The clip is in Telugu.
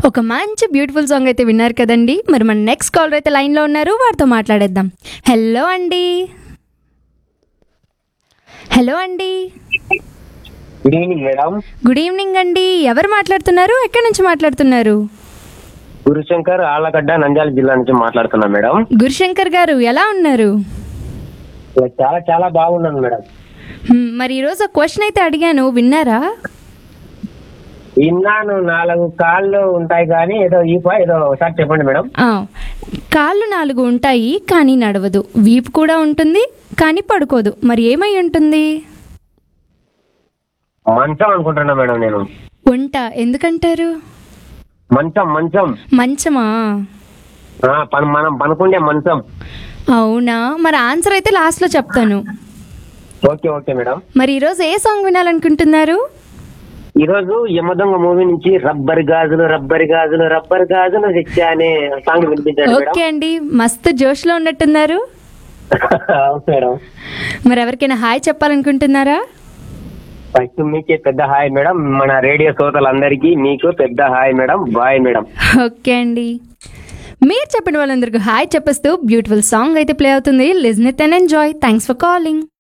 ఒక మంచి బ్యూటిఫుల్ సాంగ్ అయితే విన్నారు కదండి మరి మన నెక్స్ట్ కాలర్ అయితే లైన్లో ఉన్నారు వారితో మాట్లాడేద్దాం హలో అండి హలో అండి good evening madam good evening అండి ఎవరు మాట్లాడుతున్నారు ఎక్కడి నుంచి మాట్లాడుతున్నారు గురుశంకర్ ఆళ్ళగడ్డ నంద్యాల జిల్లా నుంచి మాట్లాడుతున్నా మేడం గురుశంకర్ గారు ఎలా ఉన్నారు చాలా చాలా బాగున్నాను మేడం హ్మ్, మరి ఈరోజు క్వశ్చన్ అయితే అడిగాను విన్నారా విన్నాను నాలుగు కాళ్ళు ఉంటాయి కానీ ఏదో ఈ పా ఏదో ఒకసారి చెప్పండి మేడం ఆ, కాళ్ళు నాలుగు ఉంటాయి కానీ నడవదు వీపు కూడా ఉంటుంది కానీ పడుకోదు మరి ఏమై ఉంటుంది మంచం అనుకుంటున్నా మేడం నేను వంట ఎందుకంటారు మంచం మంచం మంచమా ఆ, పన మనం పనుకుండే మంచం అవునా మరి ఆన్సర్ అయితే లాస్ట్లో చెప్తాను ఓకే ఓకే మేడం మరి ఈరోజు ఏ సాంగ్ వినాలనుకుంటున్నారు ఈ రోజు యమదొంగ మూవీ నుంచి రబ్బర్ గాజులు రబ్బర్ గాజులు రబ్బర్ గాజులు తెచ్చానే సాంగ్ వినిపించాడు మేడం ఓకే అండి మస్తు జోష్లో ఉన్నట్టున్నారు అవును మేడం మరి ఎవరికైనా హాయ్ చెప్పాలనుకుంటున్నారా ఫస్ట్ మీకే పెద్ద హాయ్ మేడం మన రేడియో శ్రోతలందరికీ మీకు పెద్ద hi madam bye madam okay అండి మీరు చెప్పిన వాళ్ళందరికీ హాయ్ చెప్పేస్తూ బ్యూటిఫుల్ సాంగ్ అయితే ప్లే అవుతుంది listen it and enjoy thanks for calling